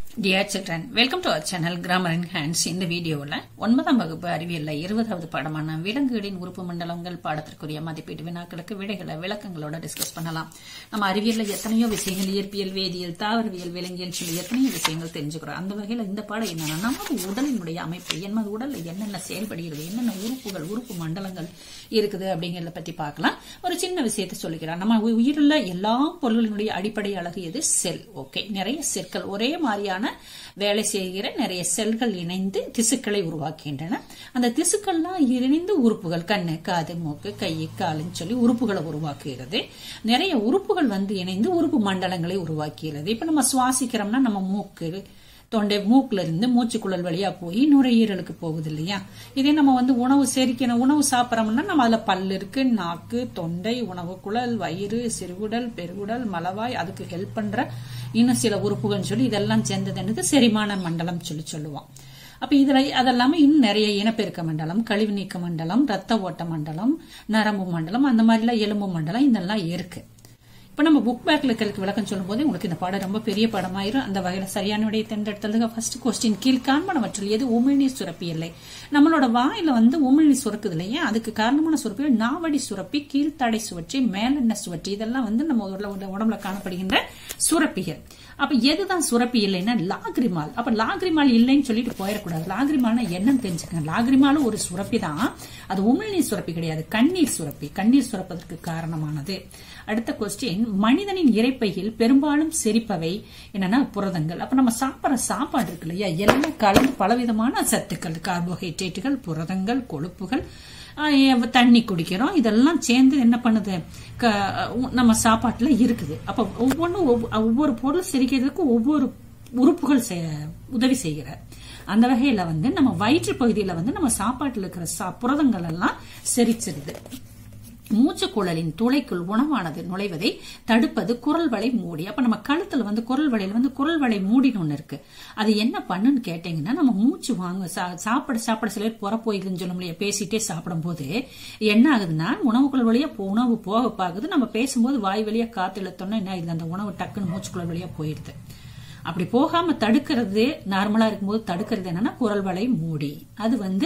Dear children welcome to our channel grammar and hands இந்த வீடியோவில் ஒன்பதாம் வகுப்பு அறிவியல்ல இருபதாவது பாடமான விலங்குகளின் உறுப்பு மண்டலங்கள் பாடத்திற்குரிய மதிப்பீட்டு வினாக்களுக்கு விடைகளை விளக்கங்களோட டிஸ்கஸ் பண்ணலாம் நம்ம அறிவியல்ல எத்தனையோ விஷயங்கள் இயற்பியல் வேதியியல் தாவரவியல் விலங்கியல் சொல்லி எத்தனையோ விஷயங்கள் தெரிஞ்சுக்கிறோம் அந்த வகையில் இந்த பாடம் என்னன்னா நமது உடலினுடைய அமைப்பு நமது உடல்ல என்னென்ன செயல்படுகிறது என்னென்ன உறுப்புகள் உறுப்பு மண்டலங்கள் இருக்குது அப்படிங்கறத பத்தி பார்க்கலாம் ஒரு சின்ன விஷயத்தை சொல்லிக்கிறேன் நம்ம உயிருள்ள எல்லா பொருள்களுடைய அடிப்படை அழகு எது செல் ஓகே நிறைய செல்கள் ஒரே மாதிரியான வேலை செய்கிற நிறைய செல்கள் இணைந்து திசுக்களை உருவாக்குகின்றன அந்த திசுக்கள்லாம் இணைந்து உறுப்புகள் கண்ணு காது மூக்கு கை காலுன்னு சொல்லி உறுப்புகளை உருவாக்குகிறது நிறைய உறுப்புகள் வந்து இணைந்து உறுப்பு மண்டலங்களை உருவாக்குகிறது இப்ப நம்ம சுவாசிக்கிறோம்னா நம்ம மூக்கு தொண்டை மூக்குல இருந்து மூச்சுக்குழல் வழியா போய் நுரையீரலுக்கு போகுது இல்லையா இதே நம்ம வந்து உணவு செரிக்கணும் உணவு சாப்பிட்றோம்னா நம்ம அதுல பல் இருக்கு நாக்கு தொண்டை உணவு குழல் வயிறு சிறுகுடல் பெருகுடல் மலவாய் அதுக்கு ஹெல்ப் பண்ற இன்னும் சில உறுப்புகள்னு சொல்லி இதெல்லாம் சேர்ந்தது செரிமான மண்டலம் சொல்லி சொல்லுவோம் அப்ப இதுல அதெல்லாம இன்னும் நிறைய இனப்பெருக்க மண்டலம் கழிவு நீக்க மண்டலம் ரத்த ஓட்ட மண்டலம் நரம்பு மண்டலம் அந்த மாதிரிலாம் எலும்பு மண்டலம் இதெல்லாம் இருக்கு இப்ப நம்ம புக் பேக்ல இருக்கிறதுக்கு விளக்கம் சொல்லும் போது உங்களுக்கு இந்த பாடம் ரொம்ப பெரிய படமாயிரும் அந்த வகையில சரியான விடையை தேர்ந்தெடுத்ததுக்கு ஃபர்ஸ்ட் கொஸ்டின் கீழ் காண்பனவற்றில் எது உமிழ்நீர் சுரப்பி இல்லை நம்மளோட வாயில வந்து உமிழ்நீர் சுரக்குது இல்லையா அதுக்கு காரணமான சுரப்பிகள் நாவடி சுரப்பி கீழ்த்தடை சுவற்றி மேலெண்ண சுவற்றி இதெல்லாம் வந்து நம்ம உடம்புல காணப்படுகின்ற சுரப்பிகள் அப்ப எதுதான் சுரப்பி இல்லைன்னா லாக்ரிமால் அப்ப லாக்ரிமால் இல்லைன்னு சொல்லிட்டு போயிடக்கூடாது லாக்ரிமால்னா என்னன்னு தெரிஞ்சுக்கங்க லாக்ரிமாலும் ஒரு சுரப்பி தான் அது உமிழ்நீர் சுரப்பி கிடையாது கண்ணீர் சுரப்பி கண்ணீர் சுரப்பதற்கு காரணமானது அடுத்த கொஸ்டின் மனிதனின் இறைப்பையில் பெரும்பாலும் செரிப்பவை என்னன்னா புரதங்கள் அப்ப நம்ம சாப்பிட்ற சாப்பாடு இருக்கு இல்லையா எல்லாம் கலந்து பலவிதமான சத்துக்கள் கார்போஹைட்ரேட்டுகள் புரதங்கள் கொழுப்புகள் தண்ணி குடிக்கிறோம் இதெல்லாம் சேர்ந்து என்ன பண்ணுது நம்ம சாப்பாட்டுல இருக்குது அப்ப ஒவ்வொன்றும் ஒவ்வொரு பொருள் செரிக்கிறதுக்கு ஒவ்வொரு உறுப்புகள் உதவி செய்கிற அந்த வகையில வந்து நம்ம வயிற்று பகுதியில வந்து நம்ம சாப்பாட்டுல இருக்கிற புரதங்கள் எல்லாம் செரிச்சிருது மூச்சுக்குழலின் துளைக்குள் உணவானது நுழைவதை தடுப்பது குரல் வளை மூடி அப்ப நம்ம கழுத்துல வந்து குரல் வளையில வந்து குரல் வளை மூடின்னு ஒண்ணு இருக்கு அது என்ன பண்ணுன்னு கேட்டீங்கன்னா நம்ம மூச்சு வாங்க சாப்பிட சாப்பிட சில பேர் புற போயிருதுன்னு சொல்ல முடியாது பேசிட்டே சாப்பிடும் போது என்ன ஆகுதுன்னா உணவுக்குள் வழியா உணவு போக பாக்குது நம்ம பேசும்போது வாய் வழியா காத்து இழுத்தோம்னா என்ன ஆகுது அந்த உணவு டக்குன்னு மூச்சுக்குழல் வழியா போயிருது அப்படி போகாம தடுக்கிறது நார்மலா இருக்கும்போது தடுக்கிறது என்னன்னா குரல் வளை மூடி அது வந்து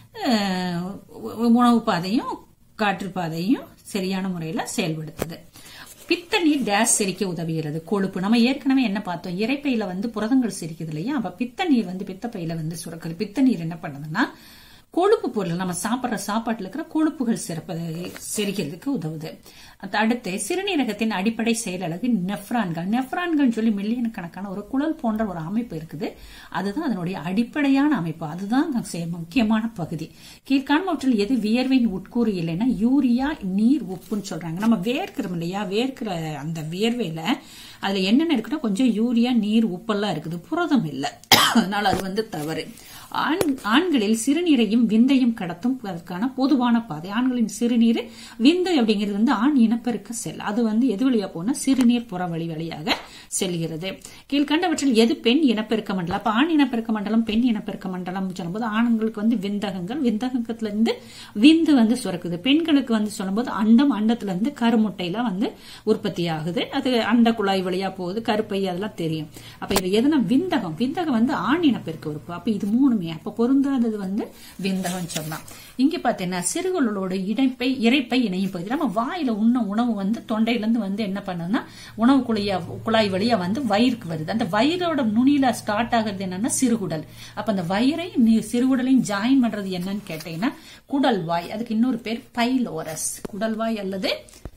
உணவு பாதையும் காற்றுப்பாதையும் சரியான முறையில செயல்படுத்துது பித்த நீர் டேஸ் செரிக்க உதவுகிறது கொழுப்பு நம்ம ஏற்கனவே என்ன பார்த்தோம் இறைப்பையில வந்து புரதங்கள் செரிக்குது இல்லையா அப்ப பித்த நீர் வந்து பித்தப்பையில வந்து சுரக்குது பித்த நீர் என்ன பண்ணுதுன்னா கொழுப்பு பொருள் நம்ம சாப்பிட்ற சாப்பாட்டுல இருக்கிற கொழுப்புகள் சிறப்ப செரிக்கிறதுக்கு உதவுது அடுத்து சிறுநீரகத்தின் அடிப்படை செயலழகு நெஃப்ரான்கள் நெஃப்ரான்கள் சொல்லி மில்லியன் கணக்கான ஒரு குழல் போன்ற ஒரு அமைப்பு இருக்குது அதுதான் அதனுடைய அடிப்படையான அமைப்பு அதுதான் முக்கியமான பகுதி கீழ்காணவற்றில் எது வியர்வின் உட்கூறு இல்லைன்னா யூரியா நீர் உப்புன்னு சொல்றாங்க நம்ம வேர்க்கிறோம் இல்லையா வேர்க்கிற அந்த வியர்வையில அதுல என்னென்ன இருக்குன்னா கொஞ்சம் யூரியா நீர் உப்பெல்லாம் இருக்குது புரதம் இல்லை அதனால அது வந்து தவறு ஆண் ஆண்களில் சிறுநீரையும் விந்தையும் கடத்தும் அதற்கான பொதுவான பாதை ஆண்களின் சிறுநீர் விந்து அப்படிங்கிறது வந்து ஆண் இனப்பெருக்க செல் அது வந்து எது வழியா போனா சிறுநீர் புறவழி வழியாக செல்கிறது கீழ்கண்டவற்றில் எது பெண் இனப்பெருக்க மண்டலம் அப்ப ஆண் இனப்பெருக்க மண்டலம் பெண் இனப்பெருக்க மண்டலம் சொல்லும்போது ஆண்களுக்கு வந்து விந்தகங்கள் விந்தகத்துல இருந்து விந்து வந்து சுரக்குது பெண்களுக்கு வந்து சொல்லும்போது அண்டம் அண்டத்துல இருந்து கருமுட்டையில வந்து உற்பத்தி ஆகுது அது அண்ட குழாய் வழியா போகுது கருப்பை அதெல்லாம் தெரியும் அப்ப இது எதுனா விந்தகம் விந்தகம் வந்து ஆண் இனப்பெருக்க உறுப்பு அப்ப இது மூணுமே அப்ப பொருந்தாதது வந்து விந்தகம் சொல்லலாம் இங்க பாத்தீங்கன்னா சிறுகளோட இடைப்பை இறைப்பை இணையும் பகுதி நம்ம வாயில உண்ண உணவு வந்து தொண்டையில இருந்து வந்து என்ன பண்ணுதுன்னா உணவு குழையா குழாய் வழியா வந்து வயிறுக்கு வருது அந்த வயிறோட நுனியில ஸ்டார்ட் ஆகுறது என்னன்னா சிறுகுடல் அப்ப அந்த வயிறை சிறுகுடலையும் ஜாயின் பண்றது என்னன்னு கேட்டீங்கன்னா குடல் வாய் அதுக்கு இன்னொரு பேர் பைலோரஸ் குடல் வாய் அல்லது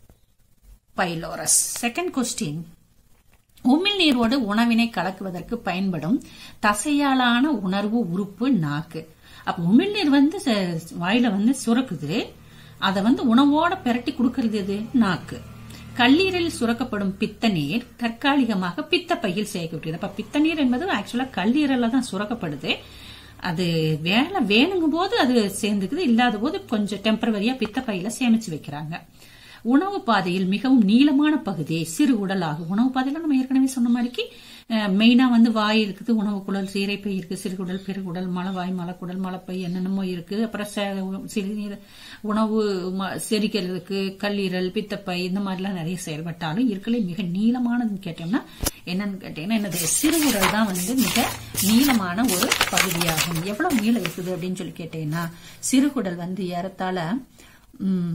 பைலோரஸ் செகண்ட் கொஸ்டின் உமிழ்நீரோடு உணவினை கலக்குவதற்கு பயன்படும் தசையாலான உணர்வு உறுப்பு நாக்கு அப்ப உமிழ்நீர் வந்து வாயில வந்து சுரக்குது அதை வந்து உணவோட பெரட்டி கொடுக்கறது எது நாக்கு கல்லீரலில் சுரக்கப்படும் பித்த நீர் தற்காலிகமாக பித்த பையில் சேர்க்கப்படுகிறது அப்ப பித்த நீர் என்பது ஆக்சுவலா கல்லீரல்ல தான் சுரக்கப்படுது அது வேலை வேணுங்கும் போது அது சேர்ந்துக்குது இல்லாத போது கொஞ்சம் டெம்பரவரியா பித்த பையில சேமிச்சு வைக்கிறாங்க உணவு பாதையில் மிகவும் நீளமான பகுதி சிறு உடல் ஆகும் உணவு பாதையில நம்ம ஏற்கனவே சொன்ன மாதிரிக்கு மெயினாக வந்து வாய் இருக்குது உணவு குடல் சீரைப்பை இருக்குது சிறுகுடல் பெருகுடல் மலவாய் மலக்குடல் மலப்பை என்னென்னமோ இருக்குது அப்புறம் சே- சிறுநீர் உணவு ம- செரிக்கிறதுக்கு கல்லீரல் பித்தப்பை இந்த மாதிரிலாம் நிறைய செயல்பட்டாலும் இருக்கலே மிக நீளமானதுன்னு கேட்டோம்னா என்னன்னு கேட்டீங்கன்னா என்னது சிறுகுடல் தான் வந்து மிக நீளமான ஒரு பகுதியாகும் எவ்வளவு நீளம் இருக்குது அப்படின்னு சொல்லி கேட்டீங்கன்னா சிறுகுடல் வந்து ஏறத்தாழ ம்,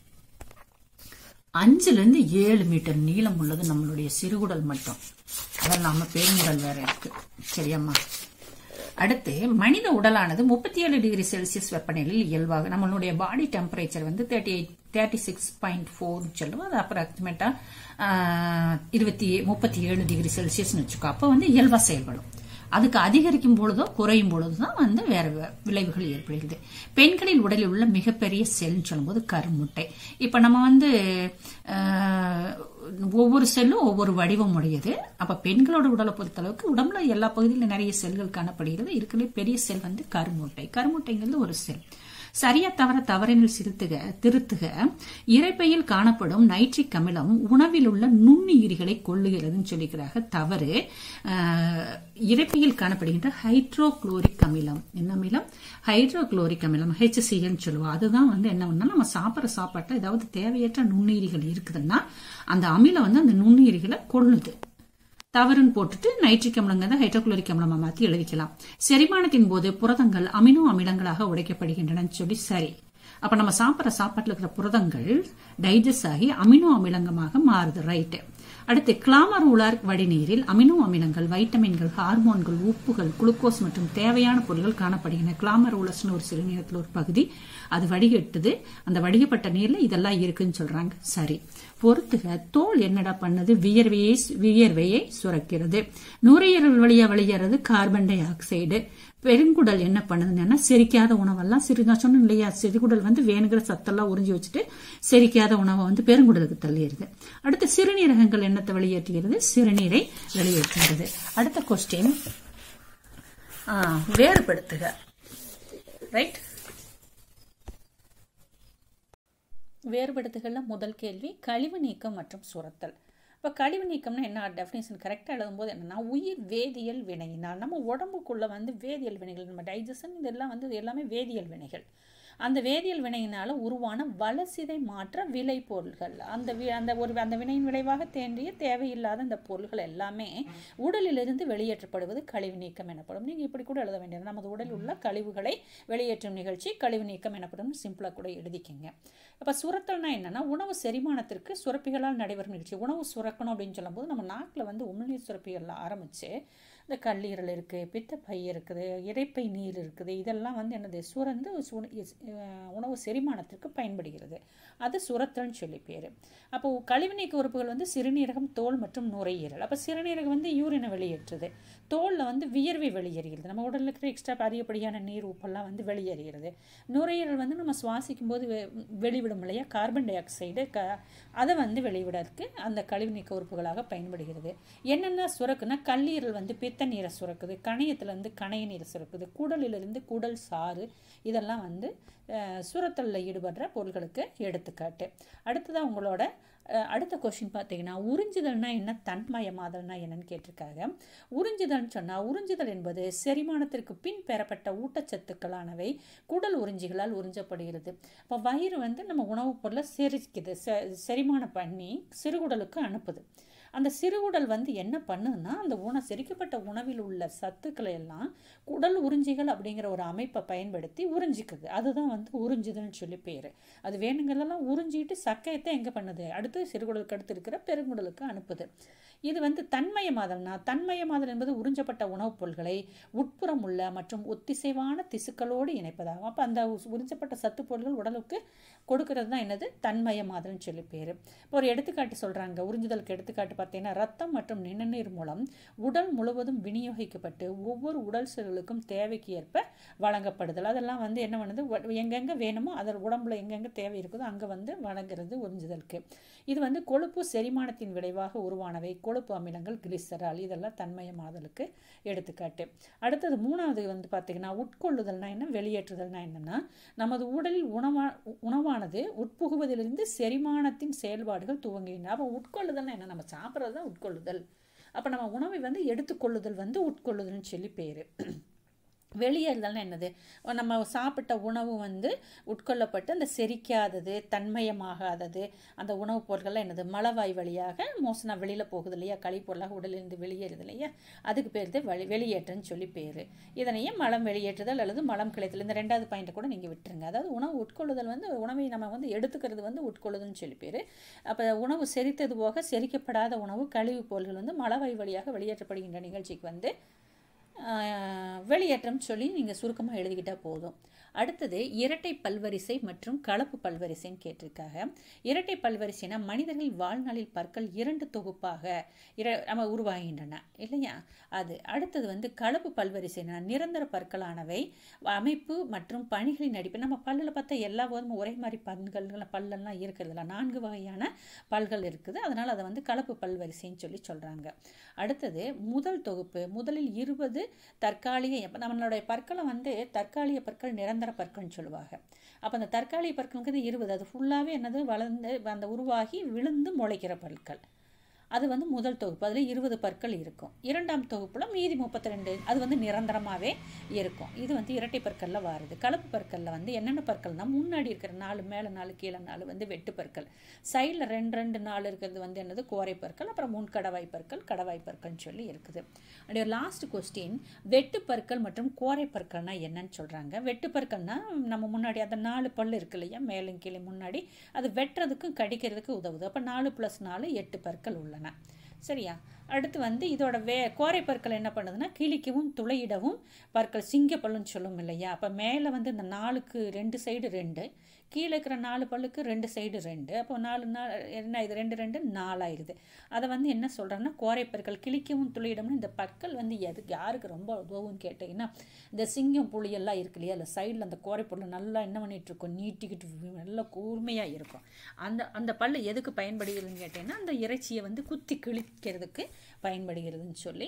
அஞ்சுல இருந்து ஏழு மீட்டர் நீளம் உள்ளது நம்மளுடைய சிறுகுடல் மட்டும் அதான் நம்ம பெருங்குடல் வேற இருக்கு சரியாம்மா அடுத்து மனித உடலானது முப்பத்தி ஏழு டிகிரி செல்சியஸ் வெப்பநிலையில் இயல்பாக நம்மளுடைய பாடி டெம்பரேச்சர் வந்து thirty eight thirty six point four சொல்லுவோம் அது அப்ராக்சிமேட்டா இருபத்தி முப்பத்தி ஏழு டிகிரி செல்சியஸ்னு வச்சுக்கோ அப்போ வந்து இயல்பா செயல்படும் அதுக்கு அதிகரிக்கும் பொழுதோ குறையும் பொழுதோ தான் வந்து வேற வே- விளைவுகள் ஏற்படுகிறது பெண்களின் உடலில் உள்ள மிகப்பெரிய செல்னு சொல்லும்போது கருமுட்டை இப்ப நம்ம வந்து ஆஹ், ஒவ்வொரு செல்லும் ஒவ்வொரு வடிவம் உடையது அப்ப பெண்களோட உடலை பொறுத்தளவுக்கு உடம்புல எல்லா பகுதியிலும் நிறைய செல்கள் காணப்படுகிறது இருக்கிற பெரிய செல் வந்து கருமுட்டை கருமுட்டைங்கிறது ஒரு செல் சரியா தவற தவறினில் சிறுத்துக திருத்துக இரைப்பையில் காணப்படும் நைட்ரிக் அமிலம் உணவில் உள்ள நுண்ணுயிரிகளை கொள்ளுகிறதுன்னு சொல்லிக்கிறாங்க தவறு ஆஹ், இரைப்பையில் காணப்படுகின்ற ஹைட்ரோகுளோரிக் அமிலம் என்ன அமிலம் ஹைட்ரோகுளோரிக் அமிலம் HCl சொல்லுவோம் அதுதான் வந்து என்ன பண்ணா நம்ம சாப்பிட்ற சாப்பாட்டில் ஏதாவது தேவையற்ற நுண்ணுயிரிகள் இருக்குதுன்னா அந்த அமிலம் வந்து அந்த நுண்ணுயிரிகளை கொள்ளுது தவறுன்னு போட்டுட்டு நைட்ரிக் அமிலங்கிறத ஹைட்ரோகுளோரிக் அமிலமா மாத்தி எழுதிக்கலாம் செரிமானத்தின் போது புரதங்கள் அமினோ அமிலங்களாக உடைக்கப்படுகின்றன சொல்லி சரி அப்ப நம்ம சாப்பிட்ற சாப்பாட்டில் இருக்கிற புரதங்கள் டைஜஸ்ட் ஆகி அமினோ அமிலங்கமாக மாறுது ரைட்டு அடுத்து கிளாமர் உலார் வடிநீரில் அமினோ அமிலங்கள் வைட்டமின்கள் ஹார்மோன்கள் உப்புகள் குளுக்கோஸ் மற்றும் தேவையான பொருட்கள் காணப்படுகின்றன கிளாமர் உலஸ்னு ஒரு சிறுநீரத்தில் ஒரு பகுதி அது வடிகட்டுது அந்த வடிகப்பட்ட நீர்ல இதெல்லாம் இருக்குன்னு சொல்றாங்க சரி பொறுத்துக தோல் என்னடா பண்ணுது வியர்வையை வியர்வையை சுரக்கிறது நுரையீரல் வழியா வெளியேறது கார்பன் டை ஆக்சைடு பெருங்குடல் என்ன பண்ணுதுன்னா செரிக்காத உணவெல்லாம் சிறு நான் சொன்னேன் இல்லையா சிறுகுடல் வந்து வேணுங்கிற சத்தெல்லாம் உறிஞ்சி வச்சுட்டு செரிக்காத உணவை வந்து பெருங்குடலுக்கு தள்ளிடுது அடுத்து சிறுநீரகங்கள் என்னத்தை வெளியேற்றுகிறது சிறுநீரை வெளியேற்றுகிறது அடுத்த கொஸ்டின் வேறுபடுத்துக ரைட் வேறுபடுத்துகள்ல முதல் கேள்வி கழிவு நீக்கம் மற்றும் சுரத்தல் இப்போ கழிவு நீக்கம்னா என்ன டெஃபினேஷன் கரெக்டாக எழுதும்போது என்னன்னா உயிர் வேதியியல் வினையினால் நம்ம உடம்புக்குள்ள வந்து வேதியியல் வினைகள் நம்ம டைஜஷன் இதெல்லாம் வந்து இது எல்லாமே வேதியியல் வினைகள் அந்த வேதியியல் வினையினால உருவான வளசிதை மாற்ற விளை பொருள்கள் அந்த வி- அந்த ஒரு அந்த வினையின் விளைவாக தோன்றிய தேவையில்லாத அந்த பொருள்கள் எல்லாமே உடலிலிருந்து வெளியேற்றப்படுவது கழிவு நீக்கம் எனப்படும் நீங்கள் இப்படி கூட எழுத வேண்டியது நமது உடலில் உள்ள கழிவுகளை வெளியேற்றும் நிகழ்ச்சி கழிவு நீக்கம் எனப்படும் சிம்பிளாக கூட எழுதிக்கங்க அப்போ சுரத்தல்னா என்னன்னா உணவு செரிமானத்திற்கு சுரப்பிகளால் நடைபெறும் நிகழ்ச்சி உணவு சுரக்கணும் அப்படின்னு சொல்லும்போது நம்ம நாக்கில் வந்து உமிழ்நீர் சுரப்பிகள் ஆரம்பிச்சு இந்த கல்லீரல் இருக்குது பித்தப்பை இருக்குது இரைப்பை நீர் இருக்குது இதெல்லாம் வந்து என்னது சுரந்து சு- இஸ்- அஹ் உணவு செரிமானத்திற்கு பயன்படுகிறது அது சுரத்தல்னு சொல்லி பேர் அப்போ கழிவு நீக்க உறுப்புகள் வந்து சிறுநீரகம் தோல் மற்றும் நுரையீரல் அப்போ சிறுநீரகம் வந்து யூரினை வெளியேற்றுது தோலில் வந்து வியர்வை வெளியேறுகிறது நம்ம உடலில் இருக்கிற எக்ஸ்ட்ரா அதிகப்படியான நீர் உப்பெல்லாம் வந்து வெளியேறுகிறது நுரையீரல் வந்து நம்ம சுவாசிக்கும் போது வெ- வெளிவிடும் இல்லையா கார்பன் டை ஆக்சைடு க அதை வந்து வெளிவிடறதுக்கு அந்த கழிவு நீக்க உறுப்புகளாக பயன்படுகிறது என்னென்ன சுரக்குன்னா கல்லீரல் வந்து பித்த நீரை சுரக்குது கணையத்துலேருந்து கணைய நீரை சுரக்குது குடலிலிருந்து குடல் சாறு இதெல்லாம் வந்து அஹ், சுரத்தல்ல ஈடுபடுற பொருள்களுக்கு எடுத்துக்காட்டு அடுத்ததாக உங்களோட அஹ், அடுத்த கொஷின் பார்த்தீங்கன்னா உறிஞ்சுதல்னா என்ன தன்மயமாதல்னா என்னன்னு கேட்டிருக்காங்க உறிஞ்சுதல்னு சொன்னால் உறிஞ்சுதல் என்பது செரிமானத்திற்கு பின் பெறப்பட்ட ஊட்டச்சத்துக்களானவை குடல் உறிஞ்சிகளால் உறிஞ்சப்படுகிறது இப்போ வயிறு வந்து நம்ம உணவுப் பொருளை செரிக்குது செ செரிமானம் பண்ணி சிறுகுடலுக்கு அனுப்புது அந்த சிறுகுடல் வந்து என்ன பண்ணுதுன்னா அந்த உண செரிக்கப்பட்ட உணவில் உள்ள சத்துக்களை எல்லாம் குடல் உறிஞ்சிகள் அப்படிங்கிற ஒரு அமைப்பை பயன்படுத்தி உறிஞ்சிக்குது அதுதான் வந்து உறிஞ்சுதல்னு சொல்லி பேர் அது வேணுங்கிறதெல்லாம் உறிஞ்சிட்டு சக்கையத்தை எங்கே பண்ணுது அடுத்து சிறுகுடலுக்கு அடுத்து இருக்கிற பெருங்குடலுக்கு அனுப்புது இது வந்து தன்மயமாதல்னா தன்மயமாதல் என்பது உறிஞ்சப்பட்ட உணவுப் பொருட்களை உட்புறம் உள்ள மற்றும் ஒத்திசைவான திசுக்களோடு இணைப்பதாகும் அப்போ அந்த உ- உறிஞ்சப்பட்ட சத்து பொருட்கள் உடலுக்கு கொடுக்கறது தான் என்னது தன்மயமாதல்னு சொல்லி பேர் இப்போ ஒரு எடுத்துக்காட்டு சொல்கிறாங்க உறிஞ்சுதலுக்கு எடுத்துக்காட்டு பார்த்தீங்கன்னா ரத்தம் மற்றும் நிணநீர் மூலம் உடல் முழுவதும் விநியோகிக்கப்பட்டு ஒவ்வொரு உடல் செல்களுக்கும் தேவைக்கு ஏற்ப வழங்கப்படுதல் அதெல்லாம் வந்து என்ன பண்ணுது உ- எங்கெங்கே வேணுமோ அதில் உடம்புல எங்கெங்கே தேவை இருக்குதோ அங்கே வந்து வழங்குறது உறிஞ்சுதலுக்கு இது வந்து கொழுப்பு செரிமானத்தின் விளைவாக உருவானவை கொழுப்பு அமிலங்கள் கிளிசரால் இதெல்லாம் தன்மயமாதலுக்கு எடுத்துக்காட்டு அடுத்தது மூணாவது வந்து பார்த்தீங்கன்னா உட்கொள்ளுதல்னா என்ன வெளியேற்றுதல்னா என்னன்னா நமது உடலில் உணவா உணவானது உட்புகுவதிலிருந்து செரிமானத்தின் செயல்பாடுகள் துவங்குகின்றன அப்போ உட்கொள்ளுதல்னா என்ன நம்ம சாப்பிட்றது தான் உட்கொள்ளுதல் அப்போ நம்ம உணவை வந்து எடுத்துக்கொள்ளுதல் வந்து உட்கொள்ளுதல்னு சொல்லி பேர் வெளியேறுதல்னா என்னது நம்ம சாப்பிட்ட உணவு வந்து உட்கொள்ளப்பட்டு அந்த செரிக்காதது தன்மயமாகாதது அந்த உணவுப் பொருட்கள்லாம் என்னது மலவாய் வழியாக மோசனா வெளியில் போகுது இல்லையா கழிப்பொருளாக உடலிருந்து வெளியேறுது இல்லையா அதுக்கு பேர் தான் வெளி வெளியேற்றம்னு சொல்லி பேர் இதனையே மலம் வெளியேற்றுதல் அல்லது மலம் கிளைத்தல் இந்த ரெண்டாவது பாயிண்ட்டை கூட நீங்கள் விட்டுருங்க அதாவது உணவு உட்கொள்ளுதல் வந்து உணவை நம்ம வந்து எடுத்துக்கிறது வந்து உட்கொள்ளுதல்னு சொல்லி பேர் அப்போ உணவு செரித்தது போக செரிக்கப்படாத உணவு கழிவுப் பொருள்கள் வந்து மலவாய் வழியாக வெளியேற்றப்படுகின்ற நிகழ்ச்சிக்கு வந்து வெளியேற்றம் சொல்லி நீங்கள் சுருக்கமாக எழுதிக்கிட்டால் போதும் அடுத்தது இரட்டை பல்வரிசை மற்றும் கலப்பு பல்வரிசைன்னு கேட்டிருக்காங்க இரட்டை பல்வரிசைனா மனிதர்கள் வாழ்நாளில் பற்கள் இரண்டு தொகுப்பாக இர நம்ம உருவாகின்றன இல்லையா அது அடுத்தது வந்து கலப்பு பல்வரிசைனா நிரந்தர பற்களானவை அமைப்பு மற்றும் பணிகளின் அடிப்படை நம்ம பல்லில் பார்த்தா எல்லா போதும் ஒரே மாதிரி பண்கள் பல்லெல்லாம் இருக்கிறதுல நான்கு வகையான பல்கள் இருக்குது அதனால் அதை வந்து கலப்பு பல்வரிசைன்னு சொல்லி சொல்கிறாங்க அடுத்தது முதல் தொகுப்பு முதலில் இருபது தற்காலிக நம்மளுடைய பற்களை வந்து தற்காலிக பற்கள் நிரந்தர பற்கள்னு சொல்லுவாங்க அப்போ அந்த தற்காலிக பற்களுங்கிறது இருபது அது ஃபுல்லாகவே என்னது வளர்ந்து அந்த உருவாகி விழுந்து முளைக்கிற பற்கள் அது வந்து முதல் தொகுப்பு அதில் இருபது பற்கள் இருக்கும் இரண்டாம் தொகுப்பில் மீதி முப்பத்தி ரெண்டு அது வந்து நிரந்தரமாகவே இருக்கும் இது வந்து இரட்டை பற்களில் வருது கலப்பு பற்களில் வந்து என்னென்ன பற்கள்னால் முன்னாடி இருக்கிற நாலு மேலே நாலு கீழே நாலு வந்து வெட்டு பற்கள் சைடில் ரெண்டு ரெண்டு நாலு இருக்கிறது வந்து என்னது கோரை பற்கள் அப்புறம் முன் கடவாய் பற்கள் கடவாய் பற்கள்னு சொல்லி இருக்குது அப்படியே லாஸ்ட் கொஸ்டின் வெட்டு பற்கள் மற்றும் கோரை பற்கள்னா என்னன்னு சொல்கிறாங்க வெட்டு பற்கள்னா நம்ம முன்னாடி அந்த நாலு பல் இருக்கு இல்லையா மேலும் கீழே முன்னாடி அது வெட்டுறதுக்கும் கடிக்கிறதுக்கும் உதவுது அப்போ நாலு ப்ளஸ் நாலு எட்டு பற்கள் உள்ளன சரியா அடுத்து வந்து இதோட வே கோரை பற்கள் என்ன பண்ணுதுன்னா கிழிக்கவும் துளையிடவும் பற்கள் சிங்க பல்லுன்னு சொல்லும் இல்லையா அப்போ மேலே வந்து இந்த நாலுக்கு ரெண்டு சைடு ரெண்டு கீழே இருக்கிற நாலு பல்லுக்கு ரெண்டு சைடு ரெண்டு அப்போ நாலு நாள் என்ன இது ரெண்டு ரெண்டு நாலாயிருது அதை வந்து என்ன சொல்கிறாங்கன்னா கோரை பற்கள் கிழிக்கவும் துளையிடம்னு இந்த பற்கள் வந்து எதுக்கு யாருக்கு ரொம்ப உதவுன்னு கேட்டிங்கன்னா இந்த சிங்கம் புளியெல்லாம் இருக்கு இல்லையா அந்த சைடில் அந்த கோரை பொருள் நல்லா என்ன பண்ணிகிட்டு இருக்கும் நீட்டிக்கிட்டு நல்லா கூர்மையாக இருக்கும் அந்த அந்த பல்லு எதுக்கு பயன்படுகிறதுன்னு கேட்டிங்கன்னா அந்த இறைச்சியை வந்து குத்தி கிழிக்கிறதுக்கு பயன்படுகிறதுன்னு சொல்லி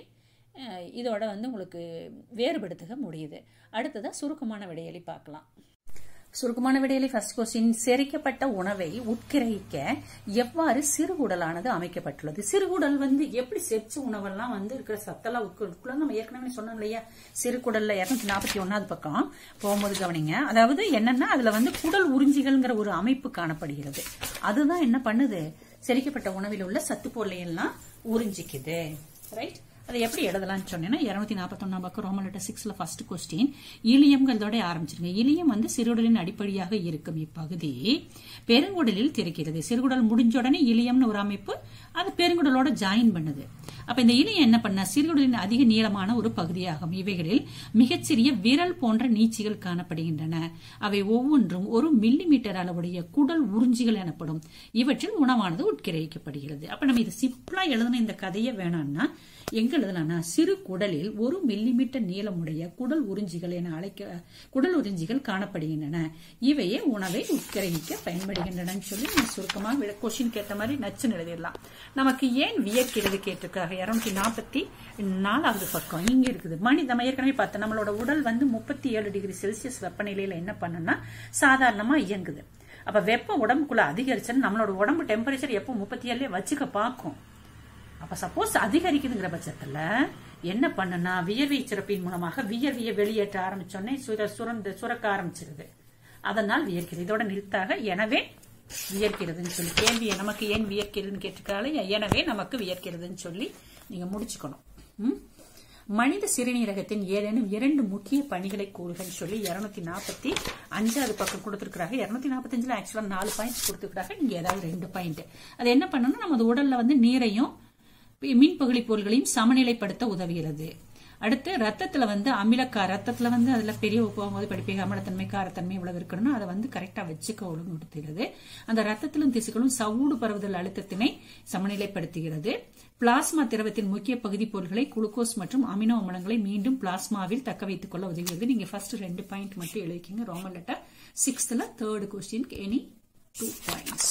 இதோட வந்து உங்களுக்கு வேறுபடுத்துக முடியுது அடுத்ததாக சுருக்கமான விடையளி பார்க்கலாம் சுருக்கமான விடையிலே ஃபர்ஸ்ட் கொஸ்டின் செரிக்கப்பட்ட உணவை உட்கிரகிக்க எவ்வாறு சிறுகுடலானது அமைக்கப்பட்டுள்ளது சிறுகுடல் வந்து எப்படி செரிச்ச உணவெல்லாம் வந்து இருக்கிற சத்தெல்லாம் உட்குள்ள நம்ம ஏற்கனவே சொன்னோம் இல்லையா சிறுகுடல்ல இருநூத்தி நாற்பத்தி ஒன்னாவது பக்கம் போகும்போது கவனிங்க அதாவது என்னன்னா அதுல வந்து குடல் உறிஞ்சிகள்ங்கிற ஒரு அமைப்பு காணப்படுகிறது அதுதான் என்ன பண்ணுது செரிக்கப்பட்ட உணவில் உள்ள சத்து பொருளை எல்லாம் உறிஞ்சிக்குது ரைட் அதை எப்படி எழுதலாம்னு சொன்னேன்னா இருநூத்தி நாற்பத்தொன்னாம் பக்கம் ரோமன் லெட்டர் சிக்ஸ்ல ஃபர்ஸ்ட் கொஸ்டின் இலியம்ங்கிறதோட ஆரம்பிச்சிருங்க இலியம் வந்து சிறுகுடலின் அடிப்படையாக இருக்கும் இப்பகுதி பெருங்குடலில் திறக்கிறது சிறுகுடல் முடிஞ்ச உடனே இலியம்னு ஒரு அமைப்பு அது பெருங்குடலோட ஜாயின் பண்ணுது அப்ப இந்த இலியம் என்ன பண்ண சிறுகுடலின் அதிக நீளமான ஒரு பகுதியாகும் இவைகளில் மிகச்சிறிய விரல் போன்ற நீச்சிகள் காணப்படுகின்றன அவை ஒவ்வொன்றும் ஒரு மில்லி மீட்டர் அளவுடைய குடல் உறிஞ்சிகள் எனப்படும் இவற்றில் உணவானது உட்கிரகிக்கப்படுகிறது அப்ப நம்ம இது சிம்பிளா எழுதின இந்த கதையை வேணாம்னா எங்க எழுதலாம்னா சிறு குடலில் ஒரு மில்லிமீட்டர் நீளமுடைய குடல் உறிஞ்சிகள் என அழைக்க குடல் உறிஞ்சிகள் காணப்படுகின்றன இவையே உணவை உட்கிரகிக்க பயன்படுகின்றன சொல்லி நம்ம சுருக்கமா கொஸ்டின் கேட்ட மாதிரி நச்சு எழுதிடலாம் நமக்கு ஏன் வியக்கிறது கேட்டிருக்காங்க இருநூத்தி நாற்பத்தி நாலாவது பக்கம் இங்க இருக்குது மணி நம்ம ஏற்கனவே பார்த்தோம் நம்மளோட உடல் வந்து முப்பத்தி ஏழு டிகிரி செல்சியஸ் வெப்பநிலையில என்ன பண்ணுன்னா சாதாரணமா இயங்குது அப்ப வெப்பம் உடம்புக்குள்ள அதிகரிச்சுன்னு நம்மளோட உடம்பு டெம்பரேச்சர் எப்போ முப்பத்தி ஏழுலயே வச்சுக்க பார்க்கும் அப்ப சப்போஸ் அதிகரிக்குதுங்கிற பட்சத்துல என்ன பண்ணுனா வியர்வை சிறப்பின் மூலமாக வியர்வியை வெளியேற்ற ஆரம்பிச்சோடனே சுர சுரந்து சுரக்க ஆரம்பிச்சிருது அதனால் வியர்க்கிறது இதோட நிறுத்தாக எனவே வியர்க்கிறதுன்னு சொல்லி கேள்வியை நமக்கு ஏன் வியர்க்கிறதுன்னு கேட்டிருக்காலே எனவே நமக்கு வியர்க்கிறதுன்னு சொல்லி நீங்க முடிச்சுக்கணும் ம்? மனித சிறுநீரகத்தின் ஏதேனும் இரண்டு முக்கிய பணிகளை கூறுகன்னு சொல்லி இருநூத்தி நாற்பத்தி அஞ்சாவது பக்கம் கொடுத்துருக்காங்க இருநூத்தி நாற்பத்தஞ்சுல ஆக்சுவலா நாலு பாயிண்ட்ஸ் கொடுத்துருக்காங்க நீங்க ஏதாவது ரெண்டு பாயிண்ட் அது என்ன பண்ணணும் நமது உடல்ல வந்து நீரையும் மின்பகுளி பொருள்களையும் சமநிலைப்படுத்த உதவுகிறது அடுத்து ரத்தத்துல வந்து அமிலக்கா ரத்தத்துல வந்து அதுல பெரிய போகும்போது படிப்பீங்க அமிலத்தன்மை காரத்தன்மை இவ்வளவு இருக்கணும்னா அதை வந்து கரெக்டா வச்சுக்க ஒழுங்குபடுத்துகிறது அந்த ரத்தத்திலும் திசுக்களும் சவுடு பரவுதல் அழுத்தத்தினை சமநிலைப்படுத்துகிறது பிளாஸ்மா திரவத்தின் முக்கிய பகுதி பொருட்களை குளுக்கோஸ் மற்றும் அமினோ அமிலங்களை மீண்டும் பிளாஸ்மாவில் தக்க வைத்துக் கொள்ள உதவுகிறது நீங்க ஃபர்ஸ்ட் ரெண்டு பாயிண்ட் மட்டும் எழுதிக்கிங்க ரோமன் லெட்டர் சிக்ஸ்த்ல third question any two points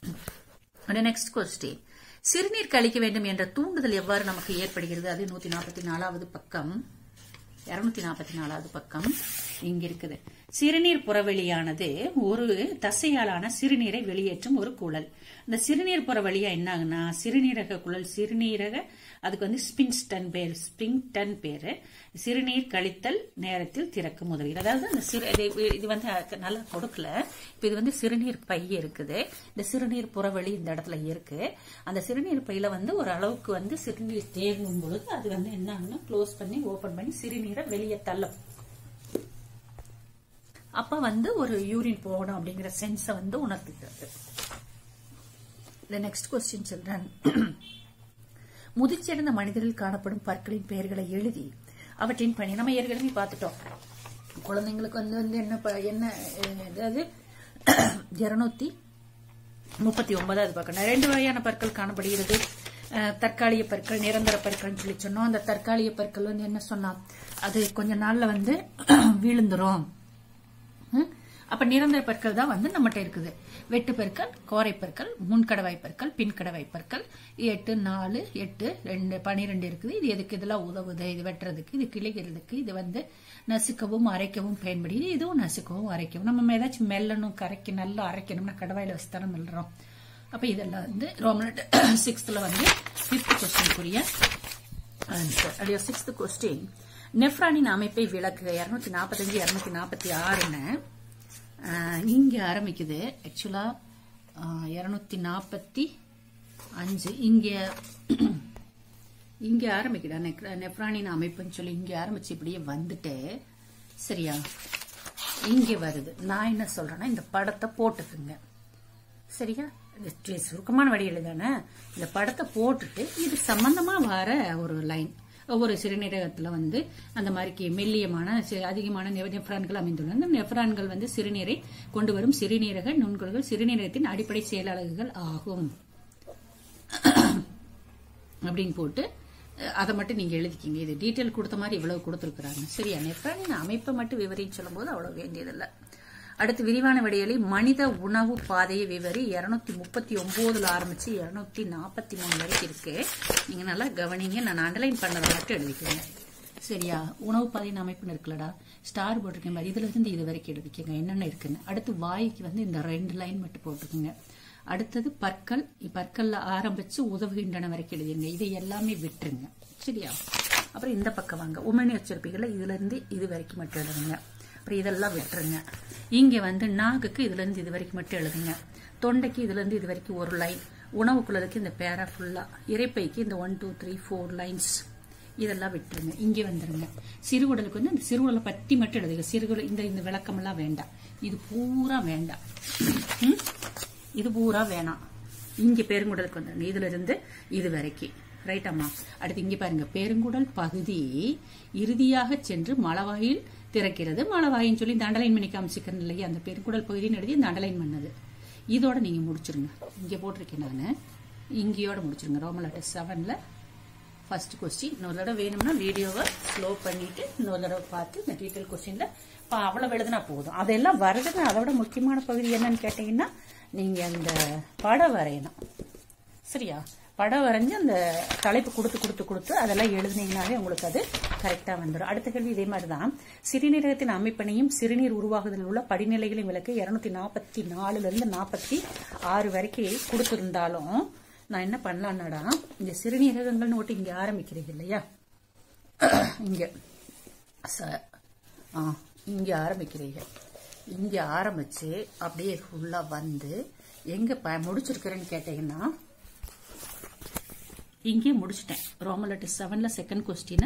next question சிறுநீர் கழிக்க வேண்டும் என்ற தூண்டுதல் எவ்வாறு நமக்கு ஏற்படுகிறது அது நூத்தி நாற்பத்தி நாலாவது பக்கம் இருநூத்தி நாற்பத்தி நாலாவது பக்கம் இங்க இருக்குது சிறுநீர் புறவெளியானது ஒரு தசையாலான சிறுநீரை வெளியேற்றும் ஒரு குழல் இந்த சிறுநீர் புறவழியா என்ன ஆகுனா சிறுநீரக குழல் சிறுநீரக அதுக்கு வந்து ஸ்பின்ஸ்டன் பேர் ஸ்பிங்டன் பேரு சிறுநீர் கழித்தல் நேரத்தில் திறக்கும் உதவி அதாவது அந்த சிறு இது- இது வந்து நல்லா கொடுக்கல இப்ப இது வந்து சிறுநீர் பை இருக்குது இந்த சிறுநீர் புறவழி இந்த இடத்துல இருக்கு அந்த சிறுநீர் பையில வந்து ஒரு அளவுக்கு வந்து சிறுநீர் தேங்கும் பொழுது அது வந்து என்ன ஆகும்னா க்ளோஸ் பண்ணி ஓபன் பண்ணி சிறுநீரை வெளியே தள்ளும் அப்ப வந்து ஒரு யூரின் போகணும் அப்படிங்கிற சென்ஸை வந்து உணர்த்துகிறது The next question children முதிர்ச்சியடைந்த மனிதரில் காணப்படும் பற்களின் பெயர்களை எழுதி அவற்றின் பணி நம்ம ஏற்கனவே பார்த்துட்டோம் குழந்தைங்களுக்கு வந்து வந்து என்ன ப- என்ன அஹ், அதாவது இருநூத்தி முப்பத்தி ஒன்பதாவது பக்கம் ரெண்டு வகையான பற்கள் காணப்படுகிறது அஹ், தற்காலிக பற்கள் நிரந்தர பற்கள்னு சொல்லி சொன்னோம் அந்த தற்காலிக பற்கள் வந்து என்ன சொன்னா அது கொஞ்ச நாள்ல வந்து விழுந்துரும் ம்? அப்ப நிரந்தர பற்கள் தான் வந்து நம்மகிட்ட இருக்குது வெட்டு பற்கள் கோரை பற்கள் முன்கடவாய் பற்கள் பின்கடவாய் பற்கள் எட்டு நாலு எட்டு ரெண்டு பனிரெண்டு இருக்குது இது எதுக்கு இதெல்லாம் உதவுது இது வெட்டுறதுக்கு இது கிளிக்கிறதுக்கு இது வந்து நசுக்கவும் அரைக்கவும் பயன்படுது இதுவும் நசுக்கவும் அரைக்கவும் நம்ம ஏதாச்சும் மெல்லணும் கரைக்க நல்லா அரைக்கணும்னா கடவாயில வச்சு தானே மெல்றோம் அப்ப இதெல்லாம் வந்து ரோமனட் சிக்ஸ்த்ல வந்து பிப்த் கொஸ்டினுக்குரிய ஆன்சர் அப்படியே சிக்ஸ்த் கொஸ்டின் நெஃப்ரானின் அமைப்பை விளக்குக இருநூத்தி நாற்பத்தஞ்சு இருநூத்தி நாற்பத்தி ஆறுன்னு ஆஹ், இங்க ஆரம்பிக்குது ஆக்சுவலா இருநூத்தி நாற்பத்தி அஞ்சு இங்க இங்க ஆரம்பிக்குதா நெக்ர- நெஃப்ரானின் அமைப்புன்னு சொல்லி இங்க ஆரம்பிச்சு இப்படியே வந்துட்டு சரியா இங்க வருது நான் என்ன சொல்றேன்னா இந்த படத்தை போட்டுக்குங்க சரியா இது சி- சுருக்கமான வடிவில் தானே இந்த படத்தை போட்டுட்டு இது சம்பந்தமா வர ஒரு லைன் ஒவ்வொரு சிறுநீரகத்துல வந்து அந்த மாதிரி மெல்லியமான சி- அதிகமான நெ- நெஃப்ரான்கள் அமைந்துள்ளன இந்த நெஃப்ரான்கள் வந்து சிறுநீரை கொண்டு வரும் சிறுநீரக நுண்குறிகள் சிறுநீரகத்தின் அடிப்படை செயலாளர்கள் ஆகும் அப்படின்னு போட்டு அஹ், அதை மட்டும் நீங்க எழுதிக்கிங்க இது டீட்டெயில் கொடுத்த மாதிரி இவ்வளவு கொடுத்துருக்காங்க சரியா நெஃப்ரானின் அமைப்பை மட்டும் விவரின்னு சொல்லும்போது அவ்வளவு வேண்டியதில்லை அடுத்து விரிவான விடையலி மனித உணவு பாதையை விவரி இருநூத்தி முப்பத்தி ஒன்பதுல ஆரம்பிச்சு இருநூத்தி நாற்பத்தி மூணு வரைக்கும் இருக்கு நீங்க நல்லா கவனிங்க நான் அண்டர்லைன் பண்ணதை மட்டும் எழுதிக்கோங்க சரியா உணவு பாதையின் அமைப்புன்னு இருக்குல்லடா ஸ்டார் போட்டிருக்கேன் பாரு. இதுல இருந்து இது வரைக்கும் எழுதிக்கோங்க என்னென்ன இருக்குன்னு அடுத்து வாய்க்கு வந்து இந்த ரெண்டு லைன் மட்டும் போட்டுக்கோங்க அடுத்தது பற்கள் பற்கள்ல ஆரம்பிச்சு உதவுகின்றன வரைக்கும் எழுதிருங்க இதை எல்லாமே விட்டுருங்க சரியா அப்புறம் இந்த பக்கம் வாங்க உமனி வச்சிருப்பீங்கல்ல இதுல இருந்து இது வரைக்கும் மட்டும் எழுதுங்க அப்புறம் இதெல்லாம் விட்டுருங்க இங்க வந்து நாகுக்கு இதுல இருந்து இது வரைக்கும் மட்டும் எழுதுங்க தொண்டைக்கு இதுல இருந்து இது வரைக்கும் ஒரு லைன் உணவுக்குள்ளதுக்கு இந்த பேரா ஃபுல்லா இறைப்பைக்கு இந்த one two three four lines இதெல்லாம் விட்டுருங்க இங்க வந்துருங்க சிறுகுடலுக்கு வந்து இந்த சிறுகுடலை பத்தி மட்டும் எழுதுங்க சிறுகுடல் இந்த இந்த விளக்கம் எல்லாம் வேண்டாம் இது பூரா வேண்டாம் ம்? இது பூரா வேணாம் இங்க பெருங்குடலுக்கு வந்துருங்க இதுல இருந்து இது வரைக்கும் ரைட் அம்மா அடுத்து இங்க பாருங்க பெருங்குடல் பகுதி இறுதியாக சென்று மலவாயில் திறக்கிறது மலவாயின்னு சொல்லி இந்த அண்டலைன் பண்ணி காமிச்சிக்கிறேன் இல்லையா அந்த பெருங்குடல் பகுதின்னு எழுதி இந்த அண்டலைன் பண்ணது இதோட நீங்க முடிச்சிருங்க இங்க போட்டிருக்கேன் நானு இங்கேயோட முடிச்சிருங்க ரோமல் லெட்டர் செவன்ல ஃபர்ஸ்ட் கொஸ்டின் இன்னொரு தடவை வேணும்னா வீடியோவை ஸ்லோ பண்ணிட்டு இன்னொரு தடவை பார்த்து இந்த டீட்டெயில் கொஸ்டின்ல அவ்வளவு எழுதுனா போதும் அதெல்லாம் வருதுன்னு அதோட முக்கியமான பகுதி என்னன்னு கேட்டீங்கன்னா நீங்க அந்த படம் வரையணும் சரியா படம் வரைஞ்சு அந்த தலைப்பு கொடுத்து கொடுத்து கொடுத்து அதெல்லாம் எழுதுனீங்கனாலே உங்களுக்கு அது கரெக்டா வந்துடும் அடுத்த கேள்வி இதே மாதிரி தான் சிறுநீரகத்தின் அமைப்பினையும் சிறுநீர் உருவாகுதல் உள்ள படிநிலைகளையும் விளக்க இருநூத்தி நாற்பத்தி நாலுல இருந்து நாற்பத்தி ஆறு வரைக்கும் கொடுத்திருந்தாலும் நான் என்ன பண்ணலான்னாடா இந்த சிறுநீரகங்கள்னு ஒட்டு இங்க ஆரம்பிக்கிறீங்க இல்லையா இங்க ச- ஆ, இங்க ஆரம்பிக்கிறீங்க இங்க ஆரம்பிச்சு அப்படியே ஃபுல்லா வந்து எங்க ப- முடிச்சிருக்கிறேன்னு கேட்டீங்கன்னா இங்கே முடிச்சிட்டேன் ரோமலெட் செவன்ல செகண்ட் கொஸ்டின்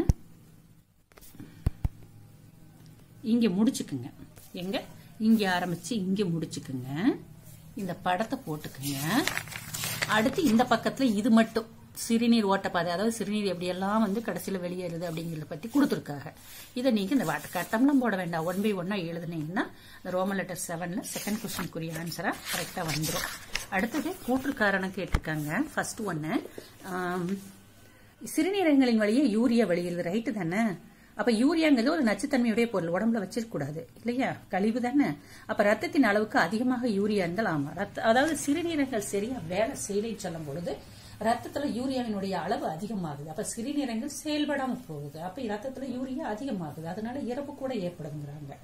இங்க முடிச்சுக்குங்க எங்க இங்க ஆரம்பிச்சு இங்க முடிச்சுக்குங்க இந்த படத்தை போட்டுக்குங்க அடுத்து இந்த பக்கத்துல இது மட்டும் சிறுநீர் ஓட்டப்பாதை அதாவது சிறுநீர் எப்படியெல்லாம் வந்து கடைசியில் வெளியேறுது அப்படிங்கிறத பத்தி கொடுத்துருக்காங்க இதை நீங்க இந்த வாட்ட கட்டம்லாம் போட வேண்டாம் ஒன் பை ஒன்னா எழுதுனீங்கன்னா இந்த ரோமன் லெட்டர் செவன்ல செகண்ட் கொஸ்டினுக்குரிய ஆன்சரா கரெக்டா வந்துடும் அடுத்தது கூற்று காரணம் கேட்டிருக்காங்க ஃபர்ஸ்ட் ஒன்னு சிறுநீரகங்களின் வழியே யூரியா வெளியிடுது ரைட்டு தானே அப்ப யூரியாங்கிறது ஒரு நச்சுத்தன்மையுடைய பொருள் உடம்புல வச்சிருக்க கூடாது இல்லையா கழிவு தானே அப்ப ரத்தத்தின் அளவுக்கு அதிகமாக யூரியா இருந்தால் ஆமா ரத்த அதாவது சிறுநீரகங்கள் சரியா வேலை செய்யலைன்னு சொல்லும் பொழுது ரத்தத்துல யூரியாவினுடைய அளவு அதிகமாகுது அப்ப சிறுநீரகங்கள் செயல்படாம போகுது அப்ப ரத்தத்துல யூரியா அதிகமாகுது அதனால இறப்பு கூட ஏற்படுங்கிறாங்க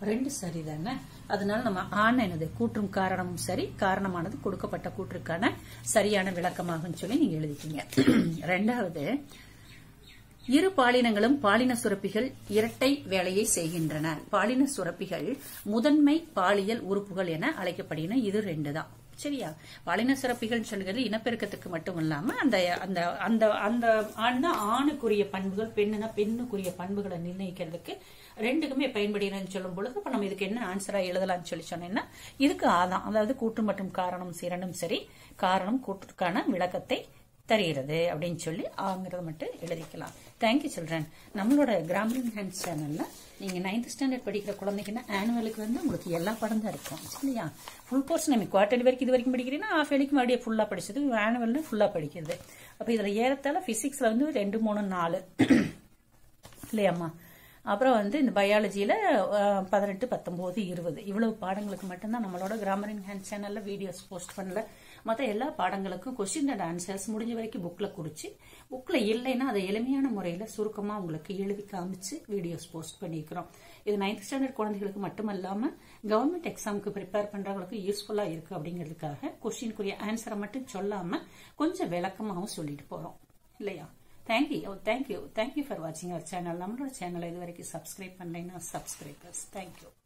ரெண்டு சரி தானே அதனால நம்ம ஆண் எனது கூற்றும் காரணமும் சரி காரணமானது கொடுக்கப்பட்ட கூற்றுக்கான சரியான விளக்கமாகும் சொல்லி நீங்க எழுதிக்கீங்க ரெண்டாவது இரு பாலினங்களும் பாலின சுரப்பிகள் இரட்டை வேலையை செய்கின்றன பாலின சுரப்பிகள் முதன்மை பாலியல் உறுப்புகள் என அழைக்கப்படுகின்றன இது ரெண்டு தான் சரியா பாலின சுரப்பிகள் சொல்கிறது இனப்பெருக்கத்துக்கு மட்டும் இல்லாம அந்த அந்த அந்த அந்த ஆண்னா ஆணுக்குரிய பண்புகள் பெண்ணுனா பெண்ணுக்குரிய பண்புகளை நிர்ணயிக்கிறதுக்கு ரெண்டுக்குமே பயன்படுகிறேன்னு சொல்லும் பொழுது இப்ப நம்ம இதுக்கு என்ன ஆன்சரா எழுதலாம்னு சொல்லி சொன்னேன்னா இதுக்கு ஆதாம் அதாவது கூட்டு மற்றும் காரணம் இரண்டும் சரி காரணம் கூற்றுக்கான விளக்கத்தை தருகிறது அப்படின்னு சொல்லி ஆங்கிறத மட்டும் எழுதிக்கலாம் தேங்க்யூ சில்ட்ரன் நம்மளோட கிராமர் ஹேண்ட் சேனல்ல நீங்க நைன்த் ஸ்டாண்டர்ட் படிக்கிற குழந்தைங்கன்னா ஆனுவலுக்கு வந்து உங்களுக்கு எல்லா படம் தான் இருக்கும் சரியா ஃபுல் கோர்ஸ் நம்ம குவார்டர்லி வரைக்கும் இது வரைக்கும் படிக்கிறீங்கன்னா ஆஃப் இயர்லிக்கு மறுபடியும் ஃபுல்லா படிச்சது ஆனுவல்ல ஃபுல்லா படிக்கிறது அப்ப இதுல ஏறத்தால பிசிக்ஸ்ல வந்து ரெண்டு மூணு நாலு இல்லையாம்மா அப்புறம் வந்து இந்த பயாலஜியில் பதினெட்டு பத்தொம்போது இருபது இவ்வளவு பாடங்களுக்கு மட்டும்தான் நம்மளோட கிராமர் இன் ஹேண்ட் சேனலில் வீடியோஸ் போஸ்ட் பண்ணல மற்ற எல்லா பாடங்களுக்கும் கொஸ்டின் அண்ட் ஆன்சர்ஸ் முடிஞ்ச வரைக்கும் புக்கில் குறிச்சு புக்கில் இல்லைன்னா அதை எளிமையான முறையில் சுருக்கமாக உங்களுக்கு எழுதி காமிச்சு வீடியோஸ் போஸ்ட் பண்ணியிருக்கிறோம் இது நைன்த் ஸ்டாண்டர்ட் குழந்தைகளுக்கு மட்டும் இல்லாமல் கவர்மெண்ட் எக்ஸாமுக்கு ப்ரிப்பேர் பண்ணுறவங்களுக்கு யூஸ்ஃபுல்லாக இருக்குது அப்படிங்கிறதுக்காக கொஸ்டினுக்குரிய ஆன்சரை மட்டும் சொல்லாமல் கொஞ்சம் விளக்கமாகவும் சொல்லிட்டு போகிறோம் இல்லையா தேங்க்யூ தேங்க்யூ தேங்க்யூ ஃபார் வாட்சிங் அவர் சேனல் நம்மளோட சேனலை இது வரைக்கும் சப்ஸ்கிரைப் பண்ணலைன்னா சப்ஸ்கிரைபர்ஸ் தேங்க்யூ